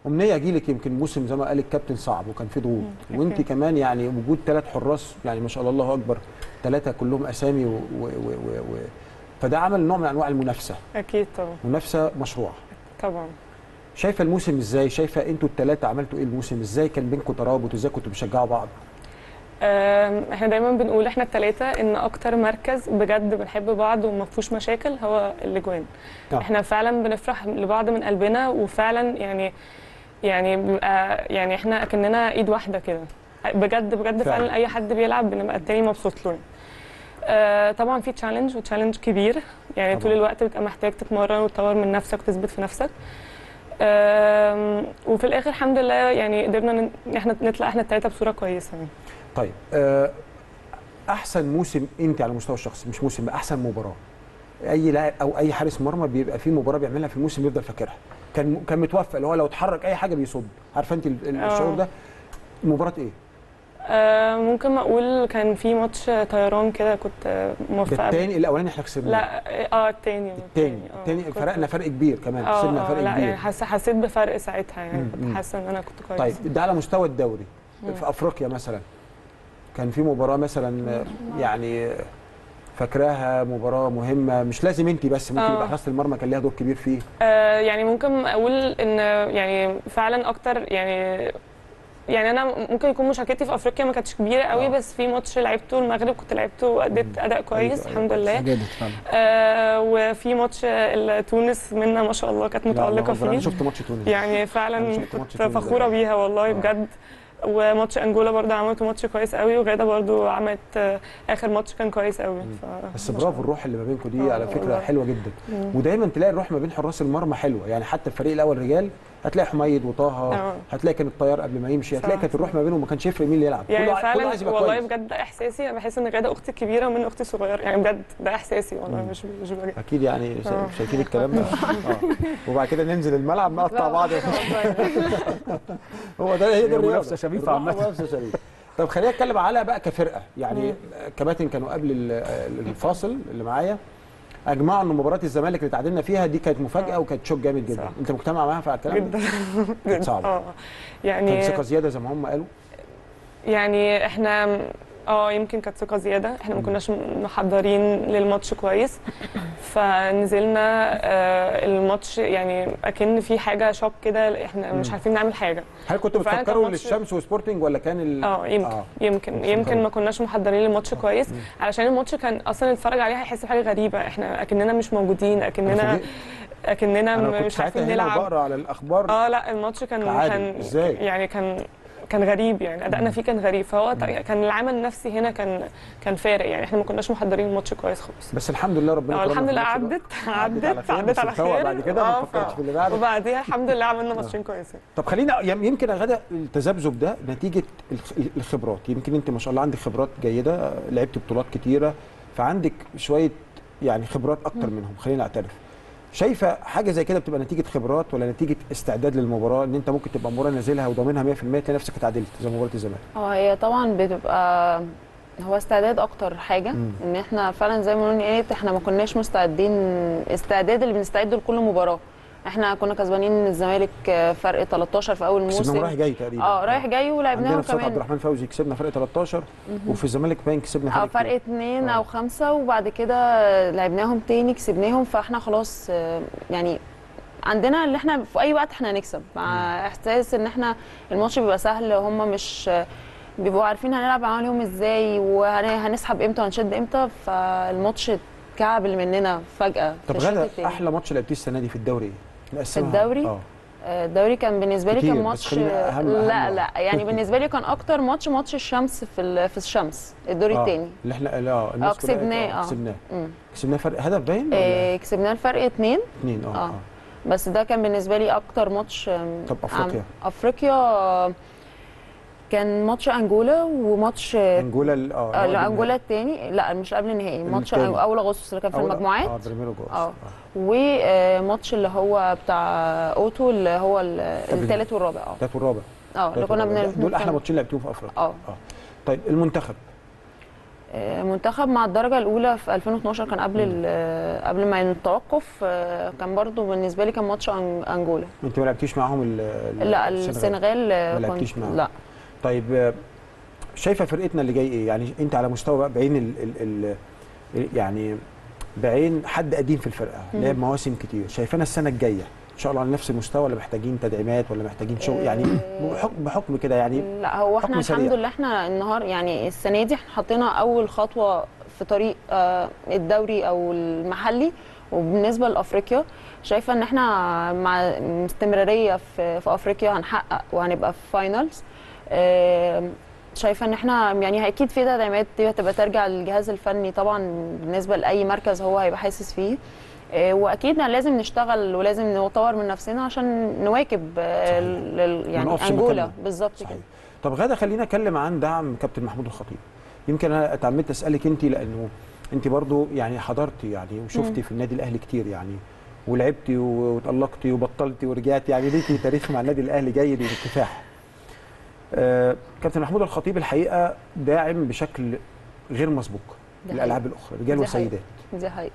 امنيه اجي لك يمكن موسم زي ما قال الكابتن صعب وكان في ضغوط مم، وانت أكيد. كمان يعني وجود ثلاث حراس يعني ما شاء الله الله اكبر ثلاثه كلهم اسامي و... و... و... و... و... فده عمل نوع من انواع المنافسه اكيد طبعا منافسه مشروعه طبعا شايفه الموسم ازاي شايفه انتوا الثلاثه عملتوا ايه الموسم ازاي كان بينكم ترابط ازاي كنتوا بتشجعوا بعض آم، احنا دايما بنقول احنا الثلاثه ان اكتر مركز بجد بنحب بعض وما فيهوش مشاكل هو الاجوان آه. احنا فعلا بنفرح لبعض من قلبنا وفعلا يعني يعني بيبقى يعني احنا اكننا ايد واحده كده بجد بجد فعلا. فعلا, اي حد بيلعب بنبقى التاني مبسوط له آه طبعا في تشالنج وتشالنج كبير يعني طبعاً. طول الوقت بتبقى محتاج تتمرن وتطور من نفسك وتثبت في نفسك آم، وفي الاخر الحمد لله يعني قدرنا ان احنا نطلع احنا الثلاثه بصوره كويسه يعني. طيب آه، احسن موسم انت على المستوى الشخصي مش موسم احسن مباراه اي لاعب او اي حارس مرمى بيبقى في مباراه بيعملها في الموسم يفضل فاكرها كان كان متوفق اللي هو لو اتحرك اي حاجه بيصد عارفه انت ال- ال- آه. الشعور ده مباراه ايه آه ممكن ما اقول كان في ماتش طيران كده كنت آه، ده موفقه الثاني الاولاني احنا خسرنا لا اه التاني الثاني آه، الثاني كنت- فرقنا فرق كبير كمان اه كسبنا آه، فرق لا كبير يعني حس حسيت بفرق ساعتها يعني مم، مم. كنت حاسه ان انا كنت كويس طيب ده على مستوى الدوري مم. في افريقيا مثلا كان في مباراه مثلا آه، يعني فاكراها مباراه مهمه مش لازم انت بس ممكن آه. يبقى حراسه المرمى كان ليها دور كبير فيه آه يعني ممكن اقول ان يعني فعلا اكتر يعني يعني انا ممكن يكون مشاركتي في افريقيا ما كانتش كبيره قوي آه. بس في ماتش لعبته المغرب كنت لعبته واديت اداء كويس أيوة، الحمد أيوة، لله جدا فعلا آه وفي ماتش ال- تونس منا ما شاء الله كانت لا، الله متالقه أكبر، انا فيه شفت ماتش تونس يعني أنا فعلا شفت ماتش كنت تونس ده. فخوره بيها والله آه. بجد وماتش انجولا برضه عملت ماتش كويس قوي وغاده برضه عملت آه، اخر ماتش كان كويس قوي ف... بس ما برافو شاء الروح اللي ما بينكم دي آه، على فكره والله. حلوه جدا الله. ودايما تلاقي الروح ما بين حراس المرمى حلوه يعني حتى الفريق الاول رجال هتلاقي حميد وطه آه. هتلاقي كان الطيار قبل ما يمشي هتلاقي صح، كانت الروح صح. ما بينهم ما كانش يفرق مين اللي يلعب يعني كله ع- كله فعلا عايز يبقى والله كويس بجد ده احساسي انا بحس ان غاده اختي الكبيره ومن اختي الصغيره يعني بجد ده احساسي والله مم. مش مش بجد اكيد يعني شا- آه. شايفين الكلام ده آه. وبعد كده ننزل الملعب نقطع بعض هو ده هي هي ده الرياضة. منافسة شريفة الروح عامة. منافسه شريفه طب خلينا نتكلم على بقى كفرقه يعني كباتن كانوا قبل ال- الفاصل اللي معايا اجمعوا ان مباراه الزمالك اللي تعادلنا فيها دي كانت مفاجاه آه. وكانت شوك جامد جدا صح. انت مجتمع معاها في الكلام ده جدا كانت صعبه اه كان يعني ثقه زياده زي ما هم قالوا يعني احنا اه يمكن كانت ثقه زياده احنا ما مم. كناش محضرين للماتش كويس فنزلنا آه الماتش يعني اكن في حاجه شوك كده احنا مش مم. عارفين نعمل حاجه هل كنتوا فعلا كان بتفكروا ماتش- للشمس وسبورتنج ولا كان ال... اه يمكن آه. يمكن مبسوط يمكن أوي. ما كناش محضرين للماتش كويس مم. علشان الماتش كان اصلا اللي اتفرج عليه هيحس بحاجه غريبه احنا اكننا مش موجودين أنا اكننا فوجئت. اكننا انا كنت مش ساعتها عارفين هنا نلعب وبقرا على الاخبار اه لا الماتش كان تعادل. كان إزاي؟ يعني كان كان غريب يعني ادائنا فيه كان غريب فهو ت- كان العامل النفسي هنا كان كان فارق يعني احنا ما كناش محضرين الماتش كويس خالص بس الحمد لله ربنا اه كرمنا الحمد في لله الماتش ده. عدت على عدت خير، عدت بس على الفوق خير بعد كده ما اه فكرتش ف- في اللي بعده. وبعديها الحمد لله عملنا ماتشين كويسين طب خلينا يم- يمكن يا غدا التذبذب ده نتيجه الخ- الخبرات يمكن انت ما شاء الله عندك خبرات جيده لعبت بطولات كتيره فعندك شويه يعني خبرات اكتر منهم خلينا نعترف شايفه حاجه زي كده بتبقى نتيجه خبرات ولا نتيجه استعداد للمباراه ان انت ممكن تبقى مباراه نازلها وضامنها 100% تلاقي نفسك اتعادلت زي مباراه الزمالك اه هي طبعا بتبقى هو استعداد اكتر حاجه مم. ان احنا فعلا زي ما نقول قالت احنا ما كناش مستعدين استعداد اللي بنستعد لكل مباراه احنا كنا كسبانين الزمالك فرق 13 في اول كسبناهم موسم رايح جاي تقريبا اه رايح جاي عندنا ولعبناهم في صالة عبد كمان الرحمن فوزي كسبنا فرق 13 وفي الزمالك باين كسبنا فرق اه فرق كتير. اتنين آه. او خمسة وبعد كده لعبناهم تاني كسبناهم فاحنا خلاص آه، يعني عندنا اللي احنا في اي وقت احنا هنكسب مع احساس ان احنا الماتش بيبقى سهل هم مش بيبقوا عارفين هنلعب عليهم ازاي وهنسحب امتى وهنشد امتى فالماتش اتكعبل مننا فجأة طب في الشوط غدا التاني. احلى ماتش لعبتيه السنه دي في الدوري ايه؟ نقسمها. الدوري؟ اه آه، الدوري كان بالنسبه لي كتير، كان بس ماتش خلينا أهم- لا أهم لا يعني بالنسبه لي كان اكتر ماتش ماتش الشمس في ال- في الشمس الدور آه، الثاني اللي احنا لا الناس اه كلها قالت كسبناه آه، اه كسبناه مم. كسبناه فرق هدف باين ولا آه، كسبناه الفرق اتنين اثنين اه, آه. آه. بس ده كان بالنسبه لي اكتر ماتش آم، طب أفريقيا؟ عم- افريقيا آه، كان ماتش انجولا وماتش آه، انجولا ال- اه آه، اللي هو لا انجولا الثاني لا مش قبل النهائي ماتش التاني. أو- اول اغسطس اللي كان في أول- المجموعات اه بريميرو جوز اه وماتش اللي هو بتاع اوتو اللي هو ال- الثالث والرابع اه الثالث والرابع اه اللي التالت كنا والرابع. بن دول احلى ماتشين لعبتوهم في افريقيا اه طيب المنتخب آه، منتخب مع الدرجه الاولى في 2012 كان قبل ال- قبل ما التوقف آه، كان برضو بالنسبه لي كان ماتش أن- انجولا انت ما لعبتيش معاهم ال- ال- لا السنغال آه، ما كنت- لعبتيش معاهم. لا طيب آه، شايفه فرقتنا اللي جاي ايه يعني انت على مستوى بقى بعين ال ال ال يعني بعين حد قديم في الفرقه مم. لعب مواسم كتير شايفانا السنه الجايه ان شاء الله على نفس المستوى ولا محتاجين تدعيمات ولا محتاجين شغل يعني آه، بحكم بحكم كده يعني لا هو احنا حكم سريع. الحمد لله احنا النهار يعني السنه دي احنا حطينا اول خطوه في طريق آه، الدوري او المحلي وبالنسبه لافريقيا شايفه ان احنا مع استمراريه في في افريقيا هنحقق وهنبقى في فاينلز آه، شايفه ان احنا يعني اكيد في تدعيمات دي هتبقى ترجع للجهاز الفني طبعا بالنسبه لاي مركز هو هيبقى حاسس فيه آه، واكيد لازم نشتغل ولازم نطور من نفسنا عشان نواكب آه، صحيح. ال- ال- ما يعني نقفش انجولا مكاننا. بالظبط صحيح كده طب غاده خلينا اتكلم عن دعم كابتن محمود الخطيب يمكن انا اتعمدت اسالك انت لانه انت برضو يعني حضرتي يعني وشفتي مم. في النادي الاهلي كتير يعني ولعبتي واتألقتي وبطلتي ورجعتي يعني ليكي تاريخ مع النادي الاهلي جيد وبكفاح آه كابتن محمود الخطيب الحقيقه داعم بشكل غير مسبوق دي للالعاب الاخرى رجال دي حقيقة. وسيدات دي حقيقة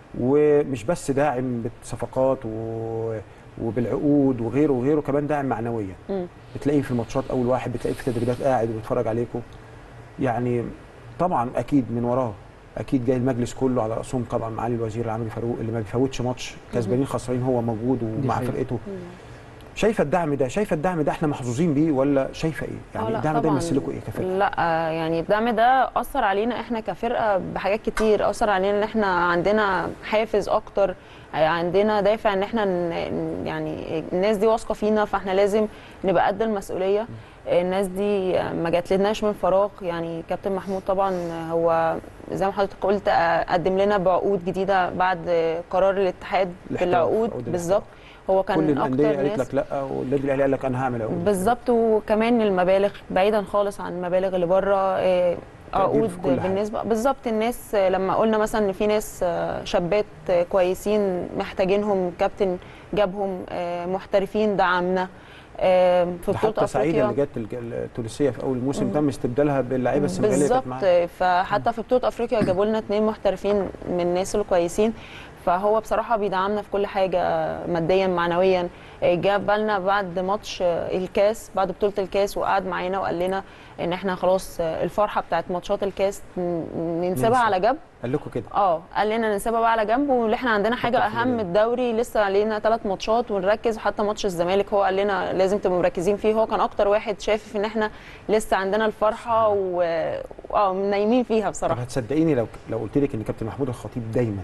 ومش بس داعم بالصفقات و... وبالعقود وغيره وغيره كمان داعم معنويا مم. بتلاقيه في الماتشات اول واحد بتلاقيه في تدريبات قاعد وبيتفرج عليكم يعني طبعا اكيد من وراه اكيد جاي المجلس كله على راسهم طبعا معالي الوزير العمري فاروق اللي ما بيفوتش ماتش كسبانين خسرانين هو موجود ومع حقيقة. فرقته شايفه الدعم ده شايفه الدعم ده احنا محظوظين بيه ولا شايفه ايه آه يعني لا الدعم ده طبعاً. يمثل لكم ايه كفرقه لا آه، يعني الدعم ده اثر علينا احنا كفرقه بحاجات كتير اثر علينا ان احنا عندنا حافز اكتر آه، عندنا دافع ان احنا ن- يعني الناس دي واثقه فينا فاحنا لازم نبقى قد المسؤوليه آه، الناس دي آه، ما جاتلناش من فراغ يعني كابتن محمود طبعا آه، هو زي ما حضرتك قلت آه، قدم لنا بعقود جديده بعد آه، قرار الاتحاد الاحتراف، بالعقود عقود بالظبط هو كان كل الانديه اكتر قالت ناس لك لا والنادي الاهلي قال لك انا هعمل عقود بالظبط وكمان المبالغ بعيدا خالص عن المبالغ اللي بره آه، عقود في كل حاجة. بالنسبه بالظبط الناس آه، لما قلنا مثلا ان في ناس آه، شابات آه، كويسين محتاجينهم كابتن جابهم آه، محترفين دعمنا آه، في ده بطوله حتى سعيده افريقيا اللي جت الج- التونسيه في اول الموسم مم. تم استبدالها باللعيبه السنغاليه اللي بالظبط كانت معاها آه، فحتى في بطوله افريقيا جابوا لنا اثنين محترفين من الناس الكويسين فهو بصراحه بيدعمنا في كل حاجه ماديا معنويا آه، جاب بالنا بعد ماتش آه، الكاس بعد بطوله الكاس وقعد معانا وقال لنا ان احنا خلاص آه، الفرحه بتاعت ماتشات الكاس ن- ننسبها ننسى. على جنب قال لكم كده اه قال لنا نسيبها بقى على جنب واللي احنا عندنا حاجه فكر في اهم البداية. الدوري لسه علينا ثلاث ماتشات ونركز حتى ماتش الزمالك هو قال لنا لازم تبقوا مركزين فيه هو كان اكتر واحد شايف ان احنا لسه عندنا الفرحه و اه نايمين فيها طب بصراحه هتصدقيني لو لو قلت لك ان كابتن محمود الخطيب دايما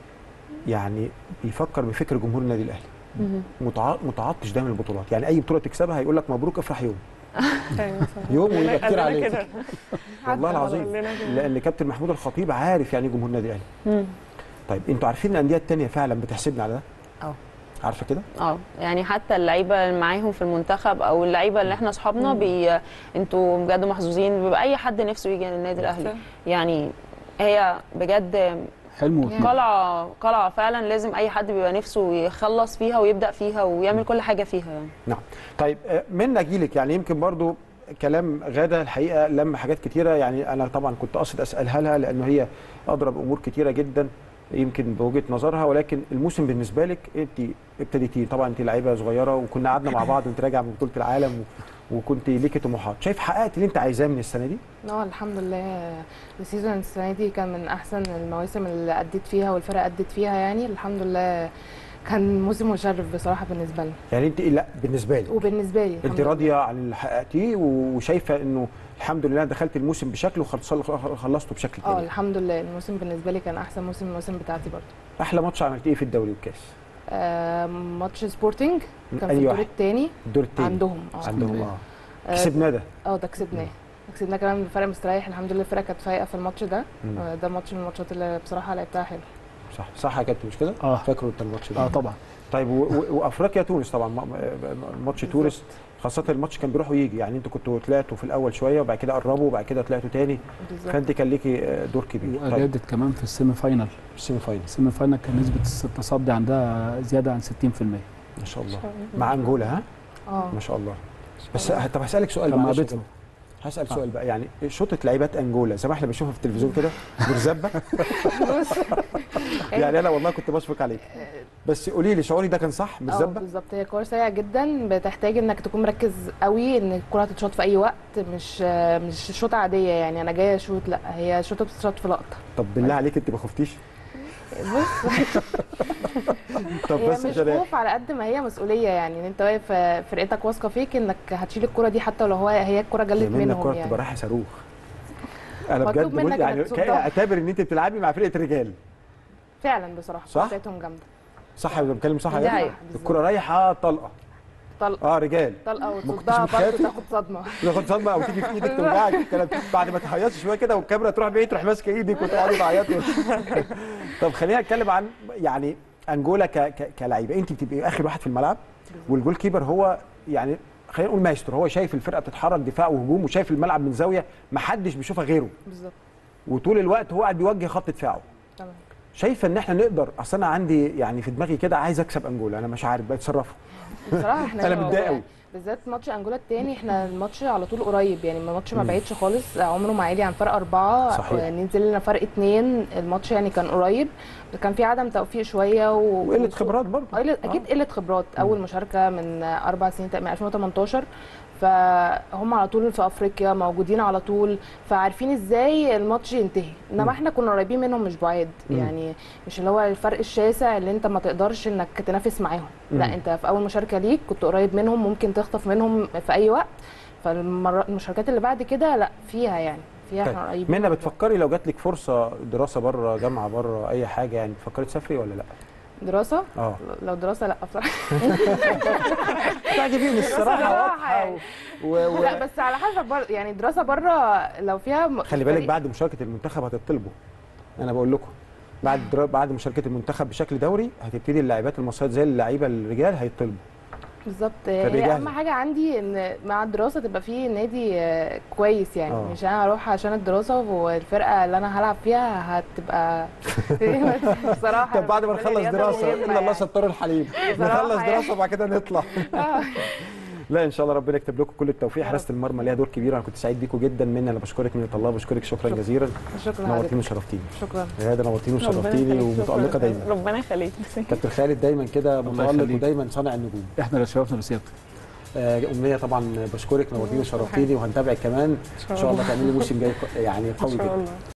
يعني بيفكر بفكر جمهور النادي الاهلي مهم. متع... متعطش دايما البطولات يعني اي بطوله تكسبها هيقول لك مبروك افرح يوم أيوة صح. يوم قال ويبقى لنا- كتير قال لنا عليك. كده. والله قال العظيم لنا كده. لان كابتن محمود الخطيب عارف يعني إيه جمهور النادي الاهلي مم. طيب انتوا عارفين الانديه الثانيه فعلا بتحسبنا على ده اه عارفه كده اه يعني حتى اللعيبه اللي معاهم في المنتخب او اللعيبه اللي احنا اصحابنا بي انتوا بجد محظوظين بيبقى اي حد نفسه يجي النادي الاهلي صح. يعني هي بجد حلم وطموح قلعه قلعه فعلا لازم اي حد بيبقى نفسه يخلص فيها ويبدا فيها ويعمل كل حاجه فيها يعني نعم طيب آه، من اجيلك يعني يمكن برضو كلام غاده الحقيقه لم حاجات كتيره يعني انا طبعا كنت قاصد اسالها لها لانه هي اضرب امور كتيره جدا يمكن بوجهه نظرها ولكن الموسم بالنسبه لك انت ابتديتي طبعا انت لعيبه صغيره وكنا قعدنا مع بعض وانت راجعه من بطوله العالم و- وكنت ليكي طموحات شايف حققت اللي انت عايزاه من السنه دي اه الحمد لله السيزون السنه دي كان من احسن المواسم اللي اديت فيها والفرق ادت فيها يعني الحمد لله كان موسم مشرف بصراحه بالنسبه لنا يعني انت لا بالنسبه لك وبالنسبه لي انت الحمد لله. راضيه عن اللي حققتيه وشايفه انه الحمد لله دخلت الموسم بشكل وخلصته بشكل اه تاني الحمد لله الموسم بالنسبه لي كان احسن موسم من المواسم بتاعتي برضه احلى ماتش عملتيه في الدوري والكاس آه ماتش سبورتنج كان في أي الدور واحد؟ الثاني الدور التاني عندهم اه عندهم اه آه، كسبناه ده اه ده كسبناه كسبناه كمان بفرق مستريح الحمد لله الفرقه كانت فايقه في الماتش ده مم. آه، ده ماتش من الماتشات اللي بصراحه لعبتها حلو صح صح يا كابتن مش كده؟ اه فاكره انت الماتش ده اه طبعا طيب و- و- وافريقيا تونس طبعا م- م- ماتش تونس خاصة الماتش كان بيروح ويجي يعني انتوا كنتوا طلعتوا في الاول شوية وبعد كده قربوا وبعد كده طلعتوا تاني بالظبط فانت كان ليكي آه، دور كبير طيب واجادت كمان في السيمي فاينال السيمي فاينل السيمي فاينال كان نسبه التصدي عندها زياده عن 60% ما شاء الله مع انجولا ها اه ما شاء الله بس ه- طب هسألك سؤال كان مع معلش بيترو هسال سؤال بقى يعني شوطه لعيبات انجولا زي ما احنا بنشوفها في التلفزيون كده مرزبه بص يعني انا والله كنت بشفق عليك بس قولي لي شعوري ده كان صح اه مرزبه بالظبط هي كوره سريعه جدا بتحتاج انك تكون مركز قوي ان الكوره هتتشاط في اي وقت مش مش شوطه عاديه يعني انا جايه اشوط لا هي شوطه بتتشاط في لقطه طب بالله عليك انت ما خفتيش بص طب هي بس مش عشان خوف على قد ما هي مسؤوليه يعني ان انت واقف آه، فرقتك واثقه فيك انك هتشيل الكوره دي حتى لو هو هي الكوره جلت يمين منهم الكوره يعني تبقى رايحه صاروخ انا مطلوب بجد بقول منك يعني إنك كا- تصدها. اعتبر ان انت بتلعبي مع فرقه رجال فعلا بصراحه صح؟ بتاعتهم جامده صح ولا بتكلم صح يا دي جماعة؟ حقيقة. الكوره رايحه طلقه طلقه اه رجال طلقه كنتش وتصدها بتخافي؟ برضه تاخد صدمه تاخد صدمه او تيجي في ايدك توجعك الكلام ده. بعد ما تهيصي شويه كده والكاميرا تروح بعيد تروح ماسكه ايدك وتقعدي تعيطي طب خلينا نتكلم عن يعني انجولا ك... ك... كلعيبه انت بتبقي اخر واحد في الملعب والجول كيبر هو يعني خلينا نقول مايسترو هو شايف الفرقه بتتحرك دفاع وهجوم وشايف الملعب من زاويه ما حدش بيشوفها غيره بالظبط وطول الوقت هو قاعد بيوجه خط دفاعه تمام شايفه ان احنا نقدر اصل انا عندي يعني في دماغي كده عايز اكسب انجولا انا مش عارف بتصرفوا بصراحه احنا أنا متضايق أوي. بالذات ماتش انجولا التاني احنا الماتش على طول قريب يعني الماتش ما مم. بعيدش خالص عمره ما عالي عن فرق اربعه صحيح. آه، ننزل لنا فرق اتنين الماتش يعني كان قريب كان في عدم توفيق شويه و... وقله خبرات برضه آه، قلة- اكيد قله خبرات اول مشاركه من اربع سنين من 2018 فهم على طول في افريقيا موجودين على طول فعارفين ازاي الماتش ينتهي مم. انما احنا كنا قريبين منهم مش بعاد مم. يعني مش اللي هو الفرق الشاسع اللي انت ما تقدرش انك تنافس معاهم مم. لا انت في اول مشاركه ليك كنت قريب منهم ممكن تخطف منهم في اي وقت فالمشاركات اللي بعد كده لا فيها يعني فيها طيب، احنا قريبين منى من بتفكري لو جات لك فرصه دراسه بره جامعه بره اي حاجه يعني بتفكري تسافري ولا لا؟ بعض. دراسه اه لو دراسه لا بصراحه تعجبيني الصراحه بصراحة واضحه يعني. و... و... لا بس على حسب بر... يعني دراسه بره لو فيها م- خلي بالك فريق- بعد مشاركه المنتخب هتطلبوا انا بقول لكم بعد درا... بعد مشاركه المنتخب بشكل دوري هتبتدي اللاعبات المصريات زي اللعيبه الرجال هيطلبوا بالظبط فبقي هي جاهزة. اهم حاجه عندي ان مع الدراسه تبقى في نادي آه، كويس يعني آه. مش انا اروح عشان الدراسه والفرقه اللي انا هلعب فيها هتبقى بصراحه طب بعد ما بالنسبة لي نخلص رياضة دراسه مهمة الا الله يعني. ستار الحليم بصراحة نخلص يعني. دراسه وبعد كده نطلع آه. لا ان شاء الله ربنا يكتب لكم كل التوفيق يا حراسه المرمى ليها دور كبير انا كنت سعيد بيكم جدا منى انا بشكرك من الله بشكرك شكرا شكرا. جزيلا شكرا نورتيني عليك وشرفتيني شكرا يا هذا نورتيني ربنا وشرفتيني يخليك، شكراً. ومتالقه دايما ربنا يخليك كابتن خالد دايما كده الله متالق يخليك. ودايما صانع النجوم احنا اللي شرفنا بسيادتك آه، امنيه طبعا بشكرك نورتيني وشرفتيني وهنتابعك كمان ان شاء الله تعملي موسم جاي ق- يعني ان قوي شاء جدا الله